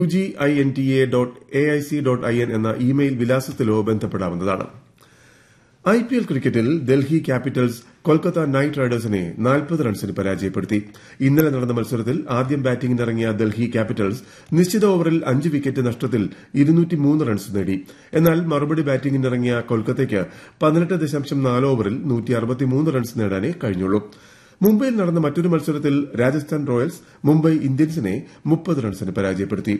U G I N T A dot A I C dot I N എന്ന email വിലാസത്തിലോ ബന്ധപ്പെടാവുന്നതാണ് I P L ക്രിക്കറ്റിൽ Delhi Capitals Kolkata night റൈഡേഴ്സിനെ നാൽപ്പത് റൺസിന് പരാജയപ്പെടുത്തി ഇന്നലെ നടന്ന മത്സരത്തിൽ ആദ്യം ബാറ്റിംഗിനിറങ്ങിയ ഡൽഹി ക്യാപിറ്റൽസ് നിശ്ചിത ഓവറിൽ അഞ്ച് വിക്കറ്റ് നഷ്ടത്തിൽ റൺസ് നേടി എന്നാൽ മറുപടി ബാറ്റിംഗിനിറങ്ങിയ കൊൽക്കത്തയ്ക്ക് പതിനെട്ട് ദശാംശം നാല് ഓവറിൽ റൺസ് നേടാനേ കഴിഞ്ഞുള്ളൂ മുംബൈയിൽ നടന്ന മറ്റൊരു മത്സരത്തിൽ രാജസ്ഥാൻ റോയൽസ് മുംബൈ ഇന്ത്യൻസിനെ മുപ്പത് റൺസിന് പരാജയപ്പെടുത്തി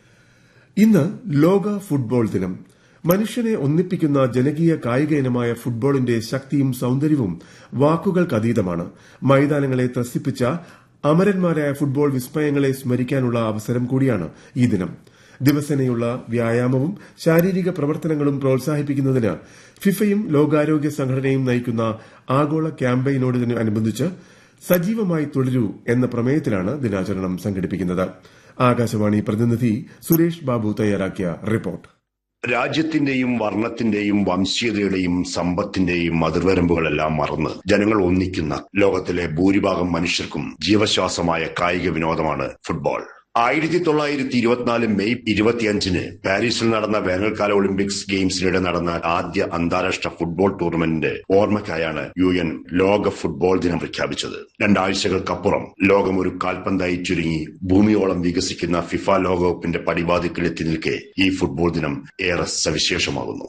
ഇന്ന് ലോക ഫുട്ബോൾ ദിനം മനുഷ്യനെ ഒന്നിപ്പിക്കുന്ന ജനകീയ കായിക ഇനമായ ഫുട്ബോളിന്റെ ശക്തിയും സൌന്ദര്യവും വാക്കുകൾക്കതീതമാണ് മൈതാനങ്ങളെ ത്രസിപ്പിച്ച അമരന്മാരായ ഫുട്ബോൾ വിസ്മയങ്ങളെ സ്മരിക്കാനുള്ള അവസരം കൂടിയാണ് ഈ ദിനം ദിവസേനയുള്ള വ്യായാമവും ശാരീരിക പ്രവർത്തനങ്ങളും പ്രോത്സാഹിപ്പിക്കുന്നതിന് ഫിഫയും ലോകാരോഗ്യ സംഘടനയും നയിക്കുന്ന ആഗോള ക്യാമ്പയിനോടനുബന്ധിച്ച് സജീവമായി തുടരൂ എന്ന പ്രമേയത്തിലാണ് ദിനാചരണം സംഘടിപ്പിക്കുന്നത് ആകാശവാണി പ്രതിനിധി സുരേഷ് ബാബു തയ്യാറാക്കിയ റിപ്പോർട്ട് രാജ്യത്തിന്റെയും വർണ്ണത്തിന്റെയും വംശീയതയുടെയും സമ്പത്തിന്റെയും അതിർവരമ്പുകളെല്ലാം മറന്ന് ജനങ്ങൾ ഒന്നിക്കുന്ന ലോകത്തിലെ ഭൂരിഭാഗം മനുഷ്യർക്കും ജീവശ്വാസമായ കായിക വിനോദമാണ് ഫുട്ബോൾ ആയിരത്തി തൊള്ളായിരത്തി ഇരുപത്തിനാല് മെയ് ഇരുപത്തിയഞ്ചിന് പാരീസിൽ നടന്ന വേനൽക്കാല ഒളിമ്പിക്സ് ഗെയിംസിനിടെ നടന്ന ആദ്യ അന്താരാഷ്ട്ര ഫുട്ബോൾ ടൂർണമെന്റിന്റെ ഓർമ്മയ്ക്കായാണ് യു എൻ ലോക ഫുട്ബോൾ ദിനം പ്രഖ്യാപിച്ചത് രണ്ടാഴ്ചകൾക്കപ്പുറം ലോകം ഒരു കാൽപന്തായി ചുരുങ്ങി ഭൂമിയോളം വികസിക്കുന്ന ഫിഫ ലോകകപ്പിന്റെ പടിവാതിക്കലെത്തി നിൽക്കെ ഈ ഫുട്ബോൾ ദിനം ഏറെ സവിശേഷമാകുന്നു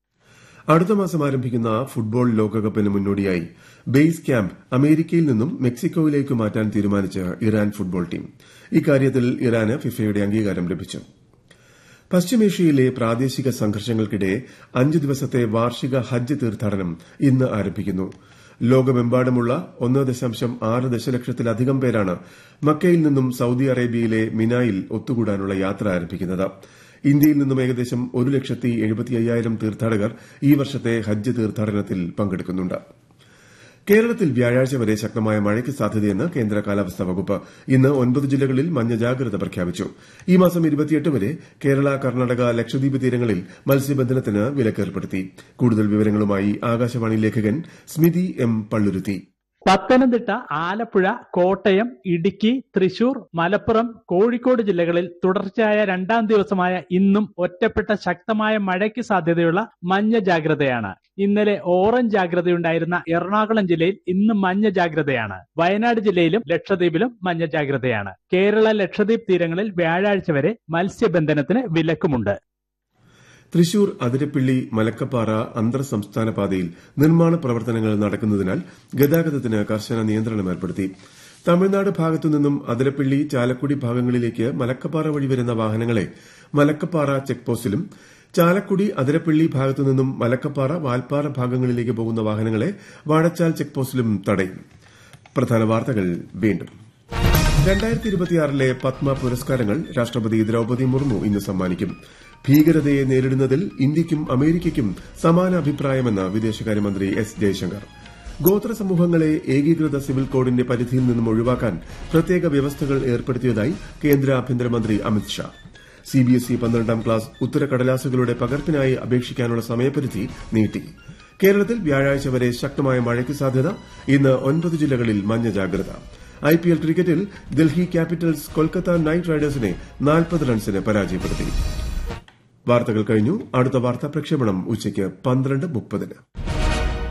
അടുത്ത മാസം ആരംഭിക്കുന്ന ഫുട്ബോൾ ലോകകപ്പിന് മുന്നോടിയായി ബേസ് ക്യാമ്പ് അമേരിക്കയിൽ നിന്നും മെക്സിക്കോയിലേക്ക് മാറ്റാൻ തീരുമാനിച്ച ഇറാൻ ഫുട്ബോൾ ടീം ഇക്കാര്യത്തിൽ ഇറാന് ഫിഫയുടെ അംഗീകാരം ലഭിച്ചു പശ്ചിമേഷ്യയിലെ പ്രാദേശിക സംഘർഷങ്ങൾക്കിടെ അഞ്ച് ദിവസത്തെ വാർഷിക ഹജ്ജ് തീർത്ഥാടനം ഇന്ന് ആരംഭിക്കുന്നു ലോകമെമ്പാടുമുള്ള ഒന്ന് ദശാംശം ആറ് ദശലക്ഷത്തിലധികം പേരാണ് മക്കയിൽ നിന്നും സൌദി അറേബ്യയിലെ മിനായിൽ ഒത്തുകൂടാനുള്ള യാത്ര ആരംഭിക്കുന്നത് ഇന്ത്യയിൽ നിന്നും ഏകദേശം ഒരു ലക്ഷത്തി എഴുപത്തി അയ്യായിരം തീർത്ഥാടകർ ഈ വർഷത്തെ ഹജ്ജ് തീർത്ഥാടനത്തിൽ പങ്കെടുക്കുന്നുണ്ട് കേരളത്തിൽ വ്യാഴാഴ്ച വരെ ശക്തമായ മഴയ്ക്ക് സാധ്യതയെന്ന് കേന്ദ്ര കാലാവസ്ഥാ വകുപ്പ് ഇന്ന് ഒൻപത് ജില്ലകളിൽ മഞ്ഞ ജാഗ്രത പ്രഖ്യാപിച്ചു ഈ മാസം ഇരുപത്തിയെട്ട് വരെ കേരള കർണാടക ലക്ഷദ്വീപ് തീരങ്ങളിൽ മത്സ്യബന്ധനത്തിന് വിലക്കേർപ്പെടുത്തി കൂടുതൽ വിവരങ്ങളുമായി ആകാശവാണി ലേഖകൻ സ്മിതി എം പള്ളുരുത്തി പത്തനംതിട്ട ആലപ്പുഴ കോട്ടയം ഇടുക്കി തൃശൂർ മലപ്പുറം കോഴിക്കോട് ജില്ലകളിൽ തുടർച്ചയായ രണ്ടാം ദിവസമായ ഇന്നും ഒറ്റപ്പെട്ട ശക്തമായ മഴയ്ക്ക് സാധ്യതയുള്ള മഞ്ഞ ജാഗ്രതയാണ് ഇന്നലെ ഓറഞ്ച് ജാഗ്രതയുണ്ടായിരുന്ന എറണാകുളം ജില്ലയിൽ ഇന്ന് മഞ്ഞ ജാഗ്രതയാണ് വയനാട് ജില്ലയിലും ലക്ഷദ്വീപിലും മഞ്ഞ ജാഗ്രതയാണ് കേരള ലക്ഷദ്വീപ് തീരങ്ങളിൽ വ്യാഴാഴ്ച വരെ മത്സ്യബന്ധനത്തിന് വിലക്കുമുണ്ട് തൃശൂർ അതിരപ്പിള്ളി മലക്കപ്പാറ അന്തർ സംസ്ഥാന പാതയിൽ നിർമ്മാണ പ്രവർത്തനങ്ങൾ നടക്കുന്നതിനാൽ ഗതാഗതത്തിന് കർശന നിയന്ത്രണം ഏർപ്പെടുത്തി തമിഴ്നാട് ഭാഗത്തുനിന്നും അതിരപ്പിള്ളി ചാലക്കുടി ഭാഗങ്ങളിലേക്ക് മലക്കപ്പാറ വഴി വരുന്ന വാഹനങ്ങളെ മലക്കപ്പാറ ചെക്ക് പോസ്റ്റിലും ചാലക്കുടി അതിരപ്പിള്ളി ഭാഗത്തുനിന്നും മലക്കപ്പാറ വാൽപ്പാറ ഭാഗങ്ങളിലേക്ക് പോകുന്ന വാഹനങ്ങളെ വാഴച്ചാൽ ചെക്ക് പോസ്റ്റിലും തടയും പ്രധാന വാർത്തകൾ വീണ്ടും രണ്ടായിരത്തി ഇരുപത്തിയാറിലെ പത്മ പുരസ്കാരങ്ങൾ രാഷ്ട്രപതി ദ്രൌപദി മുർമു ഇന്ന് സമ്മാനിക്കും ഭീകരതയെ നേരിടുന്നതിൽ ഇന്ത്യയ്ക്കും അമേരിക്കയ്ക്കും സമാന അഭിപ്രായമെന്ന് വിദേശകാര്യമന്ത്രി എസ് ജയശങ്കർ ഗോത്ര സമൂഹങ്ങളെ ഏകീകൃത സിവിൽ കോഡിന്റെ പരിധിയിൽ നിന്നും ഒഴിവാക്കാൻ പ്രത്യേക വ്യവസ്ഥകൾ ഏർപ്പെടുത്തിയതായി കേന്ദ്ര ആഭ്യന്തരമന്ത്രി അമിത്ഷാ സിബിഎസ്ഇ പന്ത്രണ്ടാം ക്ലാസ് ഉത്തരക്കടലാസുകളുടെ പകർപ്പിനായി അപേക്ഷിക്കാനുള്ള സമയപരിധി നീട്ടി കേരളത്തിൽ വ്യാഴാഴ്ച വരെ ശക്തമായ മഴയ്ക്ക് സാധ്യത ഇന്ന് ഒൻപത് ജില്ലകളിൽ മഞ്ഞ ജാഗ്രത ഐപിഎൽ ക്രിക്കറ്റിൽ ഡൽഹി ക്യാപിറ്റൽസ് കൊൽക്കത്ത നൈറ്റ് റൈഡേഴ്സിനെ നാൽപ്പത് റൺസിന് പരാജയപ്പെടുത്തി വാർത്തകൾ കഴിഞ്ഞു അടുത്ത വാർത്താ പ്രക്ഷേപണം ഉച്ചയ്ക്ക് പന്ത്രണ്ട് മുപ്പതിന്